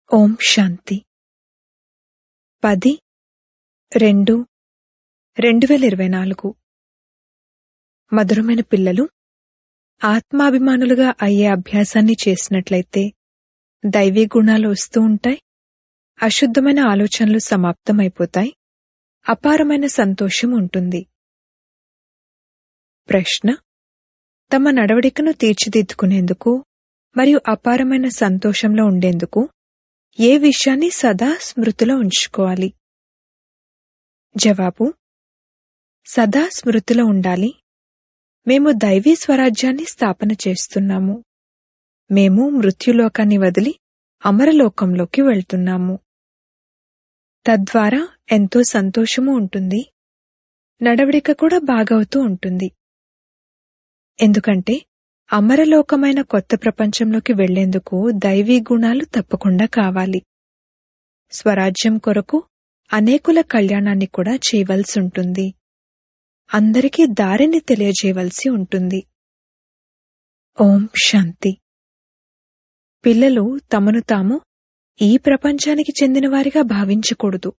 ఓం శాంతి పది రెండు రెండు వేల ఇరవై నాలుగు మధురమైన పిల్లలు ఆత్మాభిమానులుగా అయ్యే అభ్యాసాన్ని చేసినట్లయితే దైవీ గుణాలు వస్తూ ఉంటాయి అశుద్ధమైన ఆలోచనలు సమాప్తమైపోతాయి అపారమైన సంతోషం ఉంటుంది ప్రశ్న తమ నడవడికను తీర్చిదిద్దుకునేందుకు మరియు అపారమైన సంతోషంలో ఉండేందుకు ఏ విషయాన్ని సదా స్మృతిలో ఉంచుకోవాలి జవాబు సదా స్మృతిలో ఉండాలి మేము దైవీ స్వరాజ్యాన్ని స్థాపన చేస్తున్నాము మేము మృత్యులోకాన్ని వదిలి అమరలోకంలోకి వెళ్తున్నాము తద్వారా ఎంతో సంతోషము ఉంటుంది నడవడిక కూడా బాగవుతూ ఉంటుంది ఎందుకంటే అమరలోకమైన కొత్త ప్రపంచంలోకి వెళ్లేందుకు దైవీ గుణాలు తప్పకుండా కావాలి స్వరాజ్యం కొరకు అనేకుల కళ్యాణాన్ని కూడా చేయవలసి ఉంటుంది అందరికీ దారిని తెలియజేయవలసి ఉంటుంది ఓం శాంతి పిల్లలు తమను తాము ఈ ప్రపంచానికి చెందినవారిగా భావించకూడదు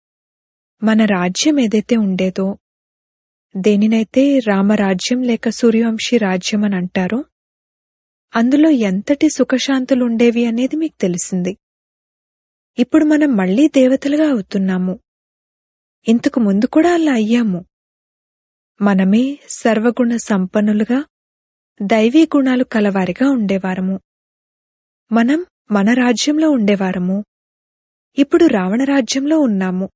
మన రాజ్యం ఏదైతే ఉండేదో దేనినైతే రామరాజ్యం లేక సూర్యవంశీ రాజ్యం అని అంటారో అందులో ఎంతటి సుఖశాంతులుండేవి అనేది మీకు తెలిసింది ఇప్పుడు మనం మళ్లీ దేవతలుగా అవుతున్నాము ఇంతకు ముందు కూడా అలా అయ్యాము మనమే సర్వగుణ సంపన్నులుగా దైవీ గుణాలు కలవారిగా ఉండేవారము మనం మన రాజ్యంలో ఉండేవారము ఇప్పుడు రావణ రాజ్యంలో ఉన్నాము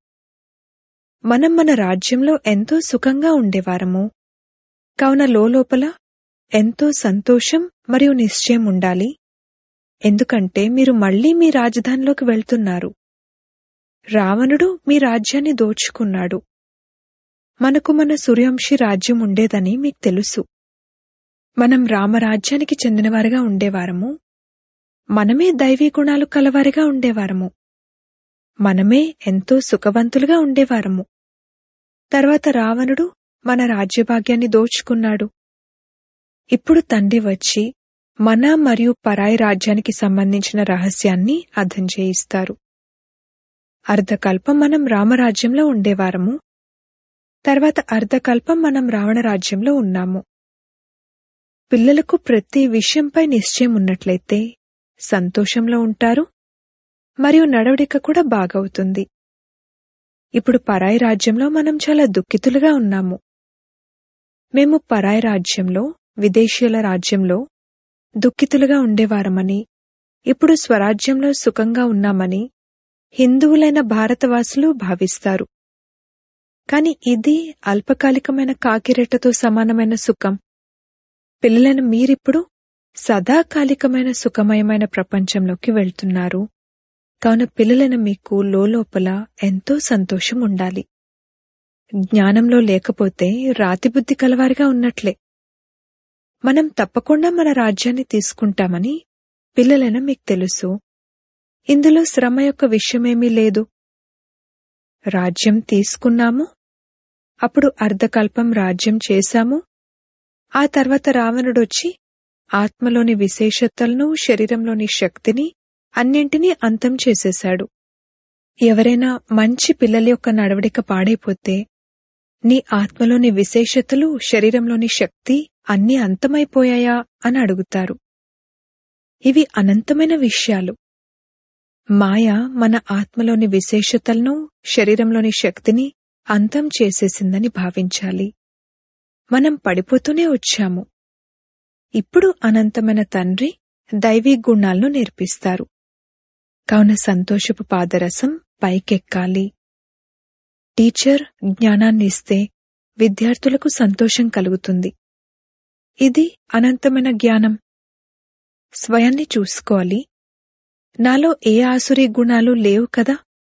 మనం మన రాజ్యంలో ఎంతో సుఖంగా ఉండేవారము కావున లోపల ఎంతో సంతోషం మరియు నిశ్చయం ఉండాలి ఎందుకంటే మీరు మళ్లీ మీ రాజధానిలోకి వెళ్తున్నారు రావణుడు మీ రాజ్యాన్ని దోచుకున్నాడు మనకు మన సూర్యంశి రాజ్యం ఉండేదని మీకు తెలుసు మనం రామరాజ్యానికి చెందినవారుగా ఉండేవారము మనమే దైవీ గుణాలు కలవారిగా ఉండేవారము మనమే ఎంతో సుఖవంతులుగా ఉండేవారము తర్వాత రావణుడు మన రాజ్యభాగ్యాన్ని దోచుకున్నాడు ఇప్పుడు తండ్రి వచ్చి మన మరియు పరాయి రాజ్యానికి సంబంధించిన రహస్యాన్ని అర్థం చేయిస్తారు అర్ధకల్పం మనం రామరాజ్యంలో ఉండేవారము తర్వాత అర్ధకల్పం మనం రావణ రాజ్యంలో ఉన్నాము పిల్లలకు ప్రతి విషయంపై నిశ్చయం ఉన్నట్లయితే సంతోషంలో ఉంటారు మరియు నడవడిక కూడా బాగవుతుంది ఇప్పుడు పరాయి రాజ్యంలో మనం చాలా దుఃఖితులుగా ఉన్నాము మేము పరాయి రాజ్యంలో విదేశీయుల రాజ్యంలో దుఃఖితులుగా ఉండేవారమని ఇప్పుడు స్వరాజ్యంలో సుఖంగా ఉన్నామని హిందువులైన భారతవాసులు భావిస్తారు కాని ఇది అల్పకాలికమైన కాకిరెట్టతో సమానమైన సుఖం పిల్లలను మీరిప్పుడు సదాకాలికమైన సుఖమయమైన ప్రపంచంలోకి వెళ్తున్నారు కావున పిల్లలైన మీకు లోపల ఎంతో సంతోషం ఉండాలి జ్ఞానంలో లేకపోతే రాతిబుద్ధి కలవారిగా ఉన్నట్లే మనం తప్పకుండా మన రాజ్యాన్ని తీసుకుంటామని పిల్లలైన మీకు తెలుసు ఇందులో శ్రమ యొక్క విషయమేమీ లేదు రాజ్యం తీసుకున్నాము అప్పుడు అర్ధకల్పం రాజ్యం చేశాము ఆ తర్వాత రావణుడొచ్చి ఆత్మలోని విశేషతలను శరీరంలోని శక్తిని అన్నింటినీ అంతం చేసేశాడు ఎవరైనా మంచి పిల్లల యొక్క నడవడిక పాడైపోతే నీ ఆత్మలోని విశేషతలు శరీరంలోని శక్తి అన్నీ అంతమైపోయాయా అని అడుగుతారు ఇవి అనంతమైన విషయాలు మాయ మన ఆత్మలోని విశేషతలను శరీరంలోని శక్తిని అంతం చేసేసిందని భావించాలి మనం పడిపోతూనే వచ్చాము ఇప్పుడు అనంతమైన తండ్రి దైవీ గుణాలను నేర్పిస్తారు కావున సంతోషపు పాదరసం పైకెక్కాలి టీచర్ జ్ఞానాన్ని ఇస్తే విద్యార్థులకు సంతోషం కలుగుతుంది ఇది అనంతమైన జ్ఞానం స్వయాన్ని చూసుకోవాలి నాలో ఏ ఆసురీ గుణాలు లేవు కదా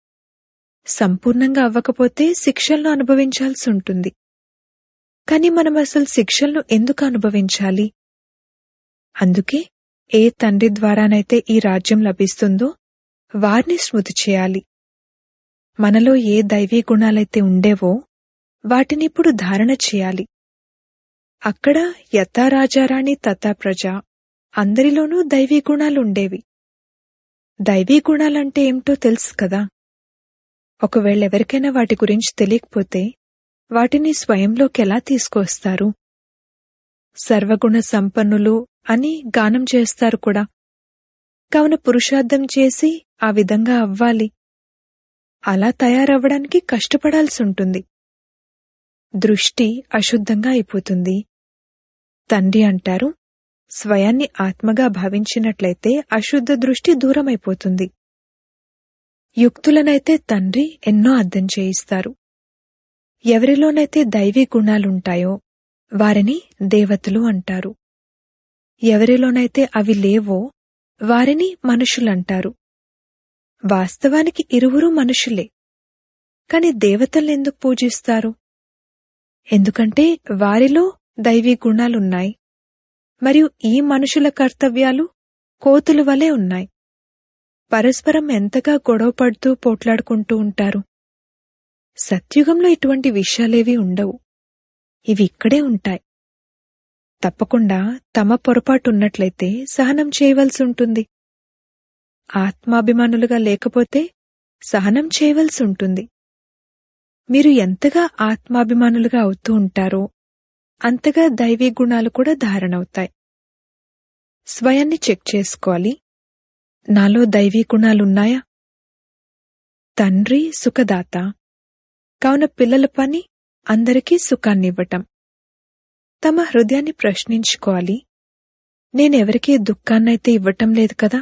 సంపూర్ణంగా అవ్వకపోతే శిక్షలను అనుభవించాల్సి ఉంటుంది కాని మనం అసలు శిక్షలను ఎందుకు అనుభవించాలి అందుకే ఏ తండ్రి ద్వారానైతే ఈ రాజ్యం లభిస్తుందో వారిని స్మృతి చేయాలి మనలో ఏ దైవీ గుణాలైతే ఉండేవో వాటినిప్పుడు ధారణ చేయాలి అక్కడ యథా రాజారాణి తథా ప్రజ అందరిలోనూ దైవీ గుణాలుండేవి దైవీ గుణాలంటే ఏమిటో తెలుసు కదా ఒకవేళ ఎవరికైనా వాటి గురించి తెలియకపోతే వాటిని స్వయంలోకి ఎలా తీసుకొస్తారు సర్వగుణ సంపన్నులు అని గానం చేస్తారు కూడా కావున పురుషార్థం చేసి ఆ విధంగా అవ్వాలి అలా తయారవ్వడానికి కష్టపడాల్సి ఉంటుంది దృష్టి అశుద్ధంగా అయిపోతుంది తండ్రి అంటారు స్వయాన్ని ఆత్మగా భావించినట్లయితే అశుద్ధ దృష్టి దూరమైపోతుంది యుక్తులనైతే తండ్రి ఎన్నో అర్థం చేయిస్తారు ఎవరిలోనైతే దైవీ గుణాలుంటాయో వారిని దేవతలు అంటారు ఎవరిలోనైతే అవి లేవో వారిని మనుషులంటారు వాస్తవానికి ఇరువురు మనుషులే కాని దేవతలెందుకు పూజిస్తారు ఎందుకంటే వారిలో దైవీ గుణాలున్నాయి మరియు ఈ మనుషుల కర్తవ్యాలు కోతుల వలె ఉన్నాయి పరస్పరం ఎంతగా గొడవపడుతూ పోట్లాడుకుంటూ ఉంటారు సత్యుగంలో ఇటువంటి విషయాలేవీ ఉండవు ఇవి ఇక్కడే ఉంటాయి తప్పకుండా తమ పొరపాటున్నట్లయితే సహనం చేయవలసి ఉంటుంది ఆత్మాభిమానులుగా లేకపోతే సహనం చేయవలసి ఉంటుంది మీరు ఎంతగా ఆత్మాభిమానులుగా అవుతూ ఉంటారో అంతగా దైవీ గుణాలు కూడా ధారణవుతాయి స్వయాన్ని చెక్ చేసుకోవాలి నాలో దైవీ గుణాలున్నాయా తండ్రి సుఖదాత కావున పిల్లల పని అందరికీ సుఖాన్నివ్వటం తమ హృదయాన్ని ప్రశ్నించుకోవాలి నేనెవరికీ దుఃఖాన్నైతే ఇవ్వటం లేదు కదా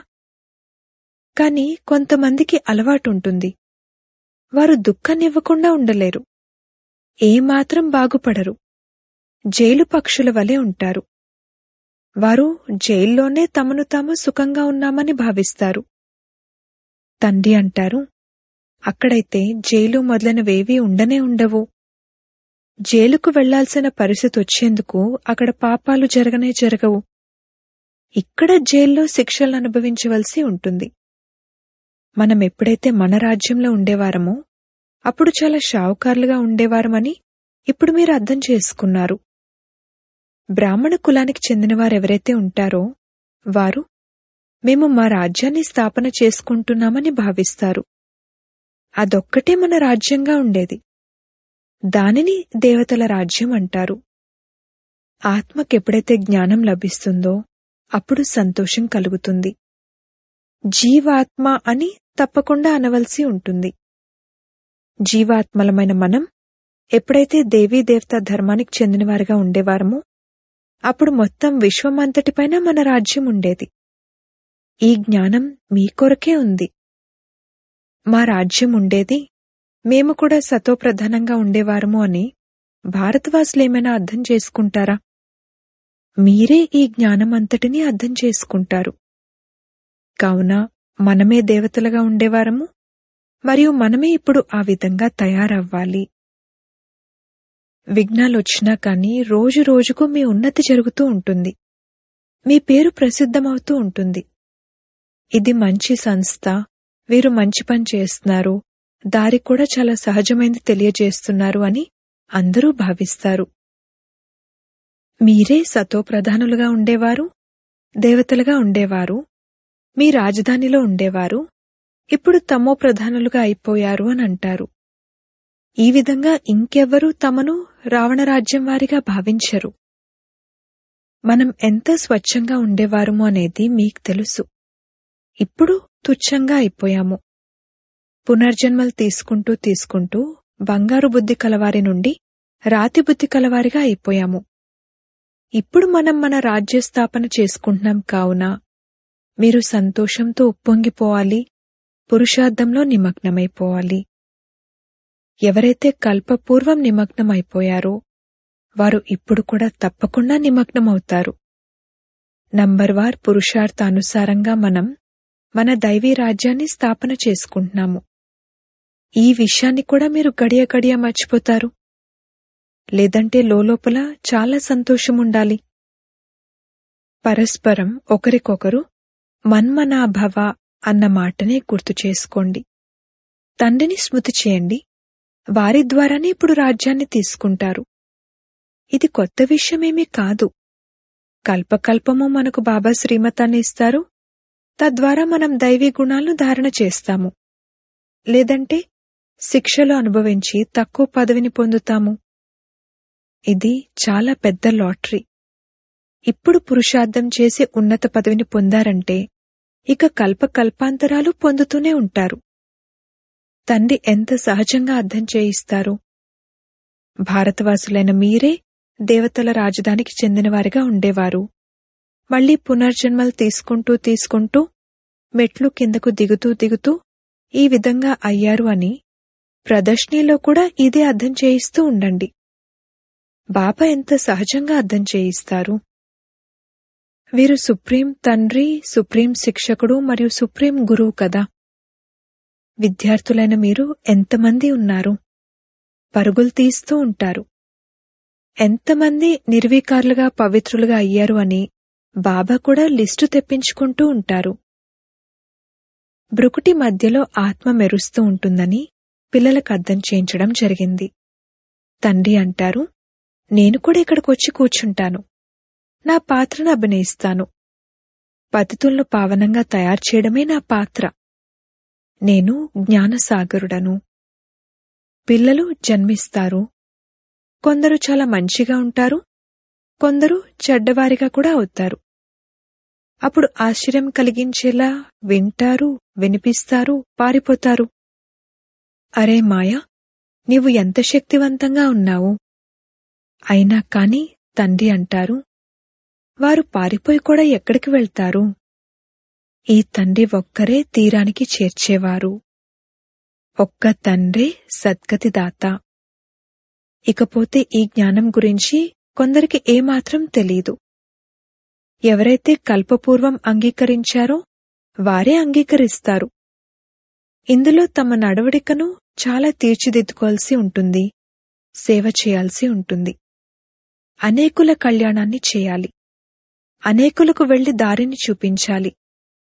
కాని కొంతమందికి అలవాటుంటుంది వారు దుఃఖాన్నివ్వకుండా ఉండలేరు ఏమాత్రం బాగుపడరు జైలు పక్షుల వలె ఉంటారు వారు జైల్లోనే తమను తాము సుఖంగా ఉన్నామని భావిస్తారు తండ్రి అంటారు అక్కడైతే జైలు మొదలైనవేవీ ఉండనే ఉండవు జైలుకు వెళ్లాల్సిన పరిస్థితి వచ్చేందుకు అక్కడ పాపాలు జరగనే జరగవు ఇక్కడ జైల్లో శిక్షలు అనుభవించవలసి ఉంటుంది మనం ఎప్పుడైతే మన రాజ్యంలో ఉండేవారమో అప్పుడు చాలా షావుకారులుగా ఉండేవారమని ఇప్పుడు మీరు అర్థం చేసుకున్నారు బ్రాహ్మణ కులానికి చెందినవారెవరైతే ఉంటారో వారు మేము మా రాజ్యాన్ని స్థాపన చేసుకుంటున్నామని భావిస్తారు అదొక్కటే మన రాజ్యంగా ఉండేది దానిని దేవతల రాజ్యం అంటారు ఆత్మకెప్పుడైతే జ్ఞానం లభిస్తుందో అప్పుడు సంతోషం కలుగుతుంది జీవాత్మ అని తప్పకుండా అనవలసి ఉంటుంది జీవాత్మలమైన మనం ఎప్పుడైతే దేవీ దేవతా ధర్మానికి చెందినవారుగా ఉండేవారమో అప్పుడు మొత్తం విశ్వమంతటిపైన మన రాజ్యం ఉండేది ఈ జ్ఞానం మీ కొరకే ఉంది మా రాజ్యం ఉండేది మేము కూడా సతోప్రధానంగా ఉండేవారము అని భారతవాసులేమైనా అర్థం చేసుకుంటారా మీరే ఈ జ్ఞానం అంతటినీ అర్థం చేసుకుంటారు కావున మనమే దేవతలుగా ఉండేవారము మరియు మనమే ఇప్పుడు ఆ విధంగా తయారవ్వాలి విఘ్నాలొచ్చినా కానీ రోజు రోజుకు మీ ఉన్నతి జరుగుతూ ఉంటుంది మీ పేరు ప్రసిద్ధమవుతూ ఉంటుంది ఇది మంచి సంస్థ వీరు మంచి పని చేస్తున్నారు దారి కూడా చాలా సహజమైంది తెలియజేస్తున్నారు అని అందరూ భావిస్తారు మీరే సతోప్రధానులుగా ఉండేవారు దేవతలుగా ఉండేవారు మీ రాజధానిలో ఉండేవారు ఇప్పుడు తమో ప్రధానులుగా అయిపోయారు అని అంటారు ఈ విధంగా ఇంకెవ్వరూ తమను రావణరాజ్యం వారిగా భావించరు మనం ఎంత స్వచ్ఛంగా ఉండేవారము అనేది మీకు తెలుసు ఇప్పుడు తుచ్చంగా అయిపోయాము పునర్జన్మలు తీసుకుంటూ తీసుకుంటూ బంగారు బుద్ధి కలవారి నుండి రాతి బుద్ధి కలవారిగా అయిపోయాము ఇప్పుడు మనం మన రాజ్య స్థాపన చేసుకుంటున్నాం కావున మీరు సంతోషంతో ఉప్పొంగిపోవాలి పురుషార్థంలో నిమగ్నమైపోవాలి ఎవరైతే కల్పపూర్వం నిమగ్నమైపోయారో వారు ఇప్పుడు కూడా తప్పకుండా నిమగ్నమవుతారు నంబర్ వార్ పురుషార్థానుసారంగా మనం మన దైవీ రాజ్యాన్ని స్థాపన చేసుకుంటున్నాము ఈ విషయాన్ని కూడా మీరు గడియ గడియ మర్చిపోతారు లేదంటే లోపల చాలా సంతోషం ఉండాలి పరస్పరం ఒకరికొకరు మన్మనాభవ అన్న మాటనే గుర్తు చేసుకోండి తండ్రిని స్మృతి చేయండి వారి ద్వారానే ఇప్పుడు రాజ్యాన్ని తీసుకుంటారు ఇది కొత్త విషయమేమీ కాదు కల్పకల్పము మనకు బాబా శ్రీమతాన్ని ఇస్తారు తద్వారా మనం దైవీ గుణాలను ధారణ చేస్తాము లేదంటే శిక్షలు అనుభవించి తక్కువ పదవిని పొందుతాము ఇది చాలా పెద్ద లాటరీ ఇప్పుడు పురుషార్థం చేసి ఉన్నత పదవిని పొందారంటే ఇక కల్ప కల్పాంతరాలు పొందుతూనే ఉంటారు తండ్రి ఎంత సహజంగా అర్థం చేయిస్తారు భారతవాసులైన మీరే దేవతల రాజధానికి చెందినవారిగా ఉండేవారు మళ్లీ పునర్జన్మలు తీసుకుంటూ తీసుకుంటూ మెట్లు కిందకు దిగుతూ దిగుతూ ఈ విధంగా అయ్యారు అని ప్రదర్శనలో కూడా ఇదే అర్థం చేయిస్తూ ఉండండి బాబా ఎంత సహజంగా అర్థం చేయిస్తారు వీరు సుప్రీం తండ్రి సుప్రీం శిక్షకుడు మరియు సుప్రీం గురువు కదా విద్యార్థులైన మీరు ఎంతమంది ఉన్నారు పరుగులు తీస్తూ ఉంటారు ఎంతమంది నిర్వీకారులుగా పవిత్రులుగా అయ్యారు అని బాబా కూడా లిస్టు తెప్పించుకుంటూ ఉంటారు బ్రుకుటి మధ్యలో ఆత్మ మెరుస్తూ ఉంటుందని పిల్లలకు అర్థం చేయించడం జరిగింది తండ్రి అంటారు నేను కూడా ఇక్కడికొచ్చి కూర్చుంటాను నా పాత్రను అభినయిస్తాను పతితులను పావనంగా తయారు చేయడమే నా పాత్ర నేను జ్ఞానసాగరుడను పిల్లలు జన్మిస్తారు కొందరు చాలా మంచిగా ఉంటారు కొందరు చెడ్డవారిగా కూడా అవుతారు అప్పుడు ఆశ్చర్యం కలిగించేలా వింటారు వినిపిస్తారు పారిపోతారు అరే మాయా నీవు ఎంత శక్తివంతంగా ఉన్నావు అయినా కాని తండ్రి అంటారు వారు పారిపోయి కూడా ఎక్కడికి వెళ్తారు ఈ తండ్రి ఒక్కరే తీరానికి చేర్చేవారు ఒక్క తండ్రే సద్గతిదాత ఇకపోతే ఈ జ్ఞానం గురించి కొందరికి ఏమాత్రం తెలీదు ఎవరైతే కల్పపూర్వం అంగీకరించారో వారే అంగీకరిస్తారు ఇందులో తమ నడవడికను చాలా తీర్చిదిద్దుకోవాల్సి ఉంటుంది సేవ చేయాల్సి ఉంటుంది అనేకుల కళ్యాణాన్ని చేయాలి అనేకులకు వెళ్లి దారిని చూపించాలి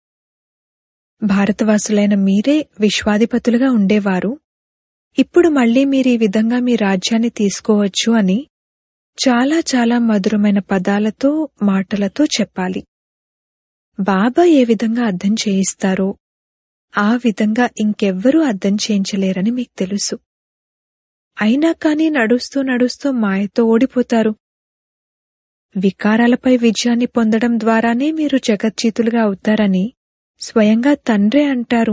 భారతవాసులైన మీరే విశ్వాధిపతులుగా ఉండేవారు ఇప్పుడు మళ్లీ మీరు ఈ విధంగా మీ రాజ్యాన్ని తీసుకోవచ్చు అని చాలా చాలా మధురమైన పదాలతో మాటలతో చెప్పాలి బాబా ఏ విధంగా అర్థం చేయిస్తారో ఆ విధంగా ఇంకెవ్వరూ అర్థం చేయించలేరని మీకు తెలుసు అయినా కానీ నడుస్తూ నడుస్తూ మాయతో ఓడిపోతారు వికారాలపై విజయాన్ని పొందడం ద్వారానే మీరు జగజ్జీతులుగా అవుతారని స్వయంగా తండ్రే అంటారు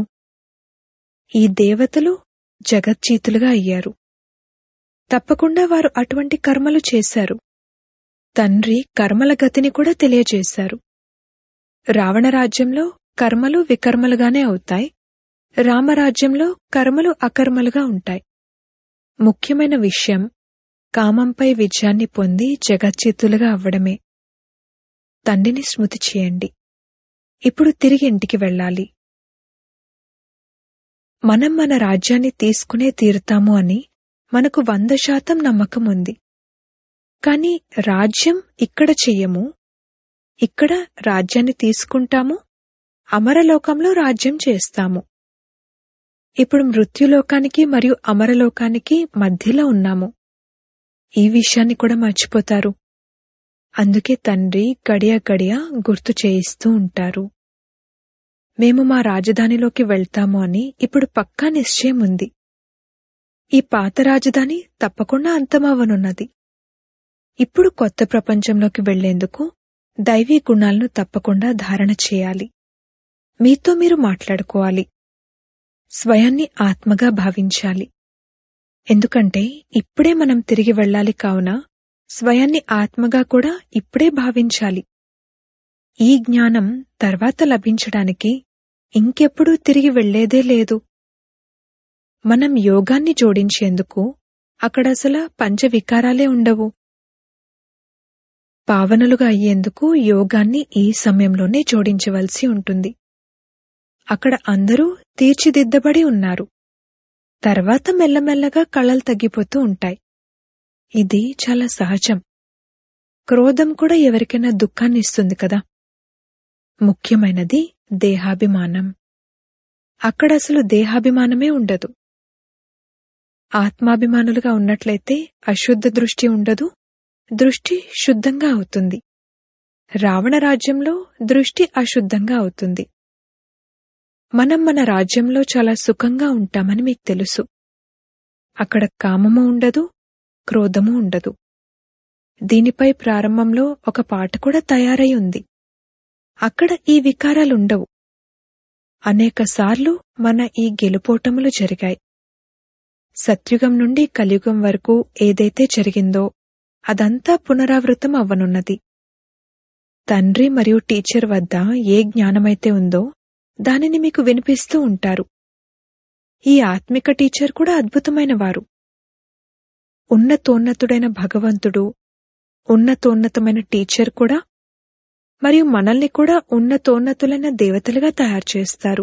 ఈ దేవతలు జగజ్జీతులుగా అయ్యారు తప్పకుండా వారు అటువంటి కర్మలు చేశారు తండ్రి కర్మల గతిని కూడా తెలియజేశారు రావణ రాజ్యంలో కర్మలు వికర్మలుగానే అవుతాయి రామరాజ్యంలో కర్మలు అకర్మలుగా ఉంటాయి ముఖ్యమైన విషయం కామంపై విజయాన్ని పొంది జగజ్జిత్తులుగా అవ్వడమే తండ్రిని స్మృతి చేయండి ఇప్పుడు తిరిగి ఇంటికి వెళ్ళాలి మనం మన రాజ్యాన్ని తీసుకునే తీరుతాము అని మనకు వంద శాతం నమ్మకం ఉంది కాని రాజ్యం ఇక్కడ చెయ్యము ఇక్కడ రాజ్యాన్ని తీసుకుంటాము అమరలోకంలో రాజ్యం చేస్తాము ఇప్పుడు మృత్యులోకానికి మరియు అమరలోకానికి మధ్యలో ఉన్నాము ఈ విషయాన్ని కూడా మర్చిపోతారు అందుకే తండ్రి గడియ గడియ గుర్తు చేయిస్తూ ఉంటారు మేము మా రాజధానిలోకి వెళ్తాము అని ఇప్పుడు పక్కా నిశ్చయం ఉంది ఈ పాత రాజధాని తప్పకుండా అంతమవ్వనున్నది ఇప్పుడు కొత్త ప్రపంచంలోకి వెళ్లేందుకు దైవీ గుణాలను తప్పకుండా ధారణ చేయాలి మీతో మీరు మాట్లాడుకోవాలి స్వయాన్ని ఆత్మగా భావించాలి ఎందుకంటే ఇప్పుడే మనం తిరిగి వెళ్ళాలి కావున స్వయాన్ని ఆత్మగా కూడా ఇప్పుడే భావించాలి ఈ జ్ఞానం తర్వాత లభించడానికి ఇంకెప్పుడూ తిరిగి వెళ్లేదే లేదు మనం యోగాన్ని జోడించేందుకు అక్కడసల పంచవికారాలే ఉండవు పావనులుగా అయ్యేందుకు యోగాన్ని ఈ సమయంలోనే జోడించవలసి ఉంటుంది అక్కడ అందరూ తీర్చిదిద్దబడి ఉన్నారు తర్వాత మెల్లమెల్లగా కళలు తగ్గిపోతూ ఉంటాయి ఇది చాలా సహజం క్రోధం కూడా ఎవరికైనా దుఃఖాన్ని ఇస్తుంది కదా ముఖ్యమైనది దేహాభిమానం అక్కడ అసలు దేహాభిమానమే ఉండదు ఆత్మాభిమానులుగా ఉన్నట్లయితే అశుద్ధ దృష్టి ఉండదు దృష్టి శుద్ధంగా అవుతుంది రావణ రాజ్యంలో దృష్టి అశుద్ధంగా అవుతుంది మనం మన రాజ్యంలో చాలా సుఖంగా ఉంటామని మీకు తెలుసు అక్కడ కామము ఉండదు క్రోధము ఉండదు దీనిపై ప్రారంభంలో ఒక పాట కూడా తయారై ఉంది అక్కడ ఈ వికారాలుండవు అనేకసార్లు మన ఈ గెలుపోటములు జరిగాయి సత్యుగం నుండి కలియుగం వరకు ఏదైతే జరిగిందో అదంతా పునరావృతం అవ్వనున్నది తండ్రి మరియు టీచర్ వద్ద ఏ జ్ఞానమైతే ఉందో దానిని మీకు వినిపిస్తూ ఉంటారు ఈ ఆత్మిక టీచర్ కూడా అద్భుతమైన వారు ఉన్నతోన్నతుడైన భగవంతుడు ఉన్నతోన్నతమైన టీచర్ కూడా మరియు మనల్ని కూడా ఉన్నతోన్నతులైన దేవతలుగా తయారు చేస్తారు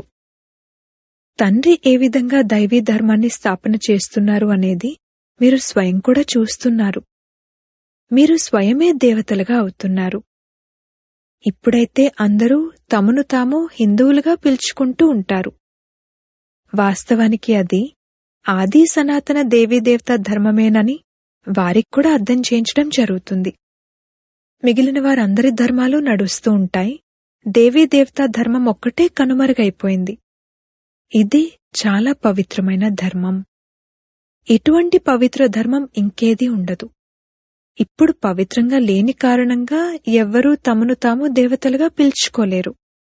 తండ్రి ఏ విధంగా దైవీ ధర్మాన్ని స్థాపన చేస్తున్నారు అనేది మీరు స్వయం కూడా చూస్తున్నారు మీరు స్వయమే దేవతలుగా అవుతున్నారు ఇప్పుడైతే అందరూ తమను తాము హిందువులుగా పిలుచుకుంటూ ఉంటారు వాస్తవానికి అది ఆది సనాతన దేవీదేవత ధర్మమేనని వారికి కూడా అర్థం చేయించడం జరుగుతుంది మిగిలిన వారందరి ధర్మాలు నడుస్తూ ఉంటాయి దేవీదేవతా ధర్మం ఒక్కటే కనుమరుగైపోయింది ఇది చాలా పవిత్రమైన ధర్మం ఇటువంటి పవిత్ర ధర్మం ఇంకేదీ ఉండదు ఇప్పుడు పవిత్రంగా లేని కారణంగా ఎవ్వరూ తమను తాము దేవతలుగా పిలుచుకోలేరు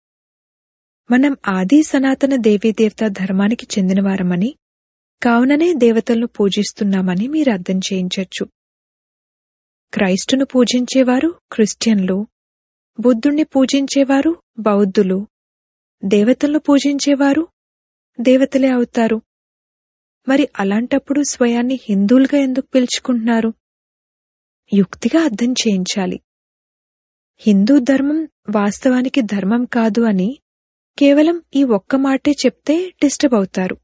మనం ఆది సనాతన దేవీదేవత ధర్మానికి చెందినవారమని కావుననే దేవతలను పూజిస్తున్నామని మీరు అర్థం చేయించొచ్చు క్రైస్తును పూజించేవారు క్రిస్టియన్లు బుద్ధుణ్ణి పూజించేవారు బౌద్ధులు దేవతలను పూజించేవారు దేవతలే అవుతారు మరి అలాంటప్పుడు స్వయాన్ని హిందువులుగా ఎందుకు పిలుచుకుంటున్నారు యుక్తిగా అర్థం చేయించాలి హిందూ ధర్మం వాస్తవానికి ధర్మం కాదు అని కేవలం ఈ ఒక్క మాటే చెప్తే డిస్టర్బ్ అవుతారు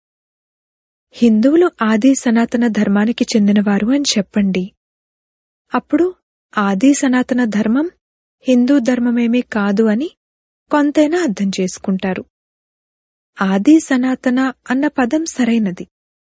హిందువులు ఆది సనాతన ధర్మానికి చెందినవారు అని చెప్పండి అప్పుడు ఆది సనాతన ధర్మం హిందూ ధర్మమేమీ కాదు అని కొంతైనా అర్థం చేసుకుంటారు ఆది సనాతన అన్న పదం సరైనది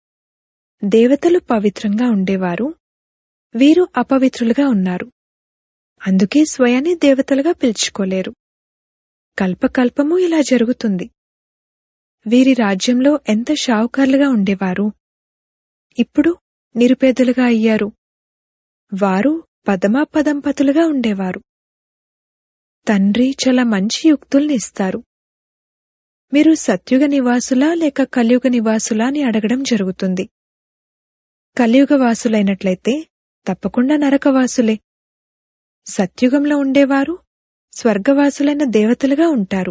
దేవతలు పవిత్రంగా ఉండేవారు వీరు అపవిత్రులుగా ఉన్నారు అందుకే స్వయాన్ని దేవతలుగా పిలుచుకోలేరు కల్పకల్పము ఇలా జరుగుతుంది వీరి రాజ్యంలో ఎంత షావుకారులుగా ఉండేవారు ఇప్పుడు నిరుపేదలుగా అయ్యారు వారు పదమాపదంపతులుగా ఉండేవారు తండ్రి చాలా మంచి యుక్తుల్ని ఇస్తారు మీరు సత్యుగ నివాసులా లేక కలియుగ నివాసులా అని అడగడం జరుగుతుంది కలియుగ వాసులైనట్లయితే తప్పకుండా నరకవాసులే సత్యుగంలో ఉండేవారు స్వర్గవాసులైన దేవతలుగా ఉంటారు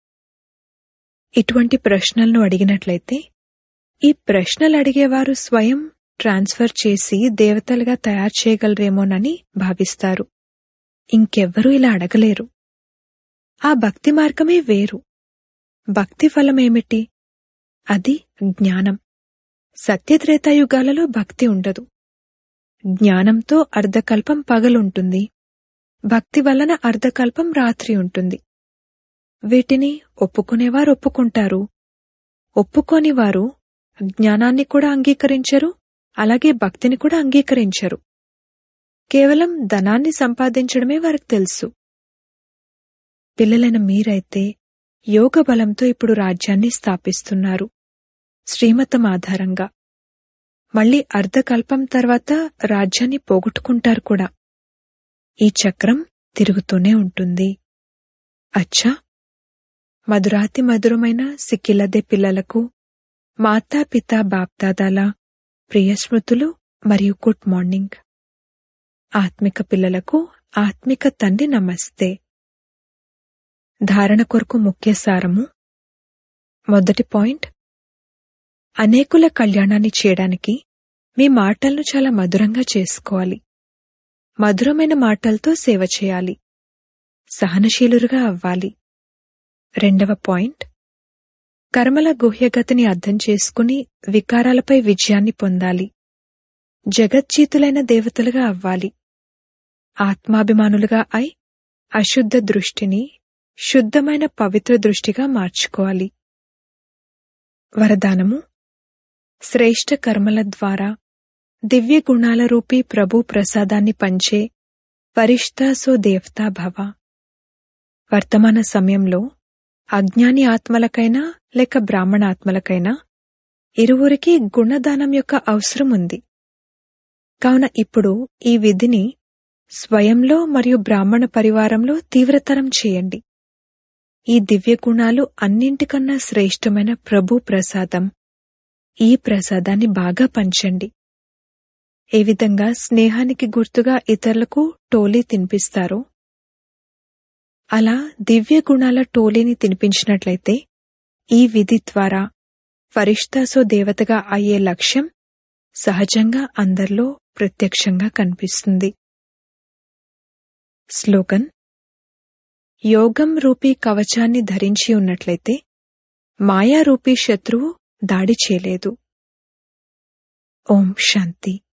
ఇటువంటి ప్రశ్నలను అడిగినట్లయితే ఈ ప్రశ్నలు అడిగేవారు స్వయం ట్రాన్స్ఫర్ చేసి దేవతలుగా తయారు చేయగలరేమోనని భావిస్తారు ఇంకెవ్వరూ ఇలా అడగలేరు ఆ భక్తి మార్గమే వేరు భక్తి ఫలమేమిటి అది జ్ఞానం సత్యత్రేతాయుగాలలో భక్తి ఉండదు జ్ఞానంతో అర్ధకల్పం పగలుంటుంది భక్తి వలన అర్ధకల్పం రాత్రి ఉంటుంది వీటిని ఒప్పుకునేవారు ఒప్పుకుంటారు ఒప్పుకోనివారు జ్ఞానాన్ని కూడా అంగీకరించరు అలాగే భక్తిని కూడా అంగీకరించరు కేవలం ధనాన్ని సంపాదించడమే వారికి తెలుసు పిల్లలైన మీరైతే యోగ బలంతో ఇప్పుడు రాజ్యాన్ని స్థాపిస్తున్నారు శ్రీమతం ఆధారంగా మళ్ళీ అర్ధకల్పం తర్వాత రాజ్యాన్ని పోగొట్టుకుంటారు కూడా ఈ చక్రం తిరుగుతూనే ఉంటుంది అచ్చా మధురాతి మధురమైన సిక్కిలదే పిల్లలకు మాతాపిత బాప్దాదాల ప్రియ స్మృతులు మరియు గుడ్ మార్నింగ్ ఆత్మిక పిల్లలకు ఆత్మిక తండ్రి నమస్తే ధారణ కొరకు ముఖ్య సారము మొదటి పాయింట్ అనేకుల కళ్యాణాన్ని చేయడానికి మీ మాటలను చాలా మధురంగా చేసుకోవాలి మధురమైన మాటలతో సేవ చేయాలి సహనశీలురుగా అవ్వాలి రెండవ పాయింట్ కర్మల గుహ్యగతిని అర్థం చేసుకుని వికారాలపై విజయాన్ని పొందాలి జగజ్జీతులైన దేవతలుగా అవ్వాలి ఆత్మాభిమానులుగా అయి అశుద్ధ దృష్టిని శుద్ధమైన పవిత్ర దృష్టిగా మార్చుకోవాలి వరదానము శ్రేష్ఠ కర్మల ద్వారా దివ్య గుణాల రూపీ ప్రభు ప్రసాదాన్ని పంచే పరిష్తా సో దేవతా భవ వర్తమాన సమయంలో అజ్ఞాని ఆత్మలకైనా లేక బ్రాహ్మణ ఆత్మలకైనా ఇరువురికి గుణదానం యొక్క అవసరం ఉంది కావున ఇప్పుడు ఈ విధిని స్వయంలో మరియు బ్రాహ్మణ పరివారంలో తీవ్రతరం చేయండి ఈ దివ్య గుణాలు అన్నింటికన్నా శ్రేష్టమైన ప్రభు ప్రసాదం ఈ ప్రసాదాన్ని బాగా పంచండి ఏ విధంగా స్నేహానికి గుర్తుగా ఇతరులకు టోలీ తినిపిస్తారో అలా దివ్య గుణాల టోలీని తినిపించినట్లయితే ఈ విధి ద్వారా ఫరిష్తాసో దేవతగా అయ్యే లక్ష్యం సహజంగా అందరిలో ప్రత్యక్షంగా కనిపిస్తుంది స్లోగన్ యోగం రూపీ కవచాన్ని ధరించి ఉన్నట్లయితే మాయారూపీ శత్రువు దాడి చేయలేదు ఓం శాంతి